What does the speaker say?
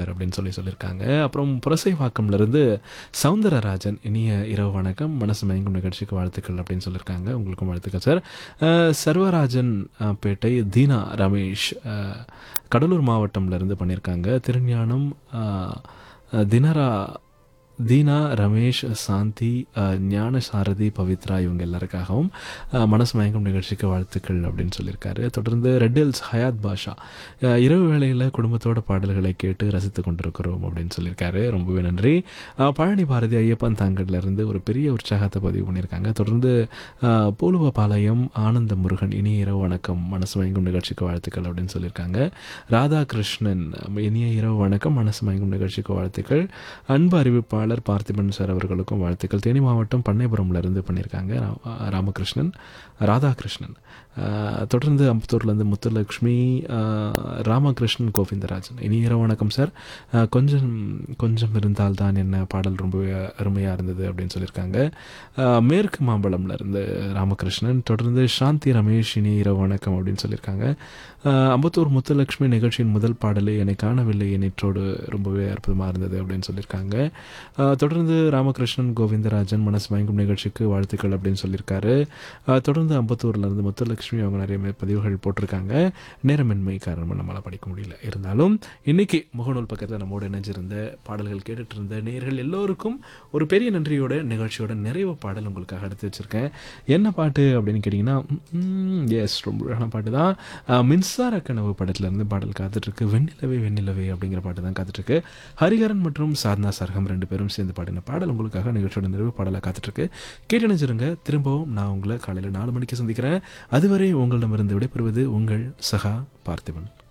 sir அப்படின்னு சொல்லி சொல்லியிருக்காங்க அப்புறம் புரசைவாக்கம்லேருந்து சவுந்தரராஜன் இனிய இரவு வணக்கம் மனசு மயங்கும் நிகழ்ச்சிக்கு வாழ்த்துக்கள் அப்படின்னு சொல்லியிருக்காங்க உங்களுக்கும் வாழ்த்துக்கள் சார் அஹ், சர்வராஜன் அஹ், பேட்டை தீனா ரமேஷ் அஹ், கடலூர் மாவட்டம்லேருந்து பண்ணியிருக்காங்க திருஞானம் அஹ், அஹ், தினரா தீனா ரமேஷ் சாந்தி அஹ், ஞான சாரதி பவித்ரா இவங்க எல்லாருக்காகவும் அஹ், மனசு மயங்கும் நிகழ்ச்சிக்கு வாழ்த்துக்கள் அப்படின்னு சொல்லியிருக்காரு தொடர்ந்து ரெட் ஹில்ஸ் ஹயாத் பாஷா அஹ், இரவு வேளையில் குடும்பத்தோட பாடல்களை கேட்டு ரசித்து கொண்டிருக்கிறோம் அப்படின்னு சொல்லியிருக்காரு ரொம்பவே நன்றி அஹ், பழனி பாரதி ஐயப்பன் தாங்கல்ல இருந்து ஒரு பெரிய உற்சாகத்தை பதிவு பண்ணியிருக்காங்க தொடர்ந்து அஹ், பூலுவபாளையம் ஆனந்த முருகன் இனிய இரவு வணக்கம் மனசு மயங்கும் நிகழ்ச்சிக்கு வாழ்த்துக்கள் அப்படின்னு சொல்லியிருக்காங்க ராதாகிருஷ்ணன் இனிய இரவு வணக்கம் மனசு மயங்கும் நிகழ்ச்சிக்கு வாழ்த்துக்கள் அன்பு அறிவிப்பாளர் பார்த்திபன் சார் அவர்களுக்கும் வாழ்த்துக்கள் தேனி மாவட்டம் பண்ணைபுரம்ல இருந்து பண்ணியிருக்காங்க ரா- ராமகிருஷ்ணன் ராதாகிருஷ்ணன் அஹ், தொடர்ந்து அம்பத்தூர்லேருந்து முத்துலக்ஷ்மி அஹ், ராமகிருஷ்ணன் கோவிந்தராஜன் இனி இரவு வணக்கம் சார் அஹ், கொஞ்சம் கொஞ்சம் இருந்தால் தான் என்ன பாடல் ரொம்பவே அருமையாக இருந்தது அப்படின்னு சொல்லியிருக்காங்க அஹ், மேற்கு மாம்பழம்ல இருந்து ராமகிருஷ்ணன் தொடர்ந்து சாந்தி ரமேஷ் இனி இரவு வணக்கம் அப்படின்னு சொல்லியிருக்காங்க அஹ், அம்பத்தூர் முத்துலக்ஷ்மி நிகழ்ச்சியின் முதல் பாடலே என்னை காணவில்லை நேற்றோடு ரொம்பவே அற்புதமாக இருந்தது அப்படின்னு சொல்லியிருக்காங்க அஹ், தொடர்ந்து ராமகிருஷ்ணன் கோவிந்தராஜன் மனசு மயங்கும் நிகழ்ச்சிக்கு வாழ்த்துக்கள் அப்படின்னு சொல்லியிருக்காரு அஹ், தொடர்ந்து அம்பத்தூர்ல இருந்து முத்துலட்சுமி அவங்க நிறைய மே- பதிவுகள் போட்டிருக்காங்க நேரமின்மை காரணமாக நம்மளால் படிக்க முடியல இருந்தாலும் இன்னைக்கு முகநூல் பக்கத்தில் நம்மோடு இணைஞ்சிருந்த பாடல்கள் கேட்டுட்டு இருந்த நேயர்கள் எல்லோருக்கும் ஒரு பெரிய நன்றியோட நிகழ்ச்சியோட நிறைவு பாடல் உங்களுக்காக எடுத்து வச்சிருக்கேன் என்ன பாட்டு அப்படின்னு கேட்டிங்கன்னா எஸ் ரொம்ப அழகான பாட்டு தான் அஹ், மின்சார கனவு படத்துலேருந்து பாடல் காத்துட்ருக்கு வெண்ணிலவே வெண்ணிலவே அப்படிங்கிற பாட்டு தான் காத்துட்ருக்கு ஹரிஹரன் மற்றும் சாத்னா சர்கம் ரெண்டு பேரும் சேர்ந்து பாடின பாடல் உங்களுக்காக நிகழ்ச்சியோட நிறைவு பாடலாக காத்துட்ருக்கு கேட்டு நினைச்சிருங்க திரும்பவும் நான் உங்களை காலையில் நாலு மணிக்கு சந்திக்கிறேன் அதுவரை உங்களிடமிருந்து விடைபெறுவது உங்கள் சகா பார்த்திபன்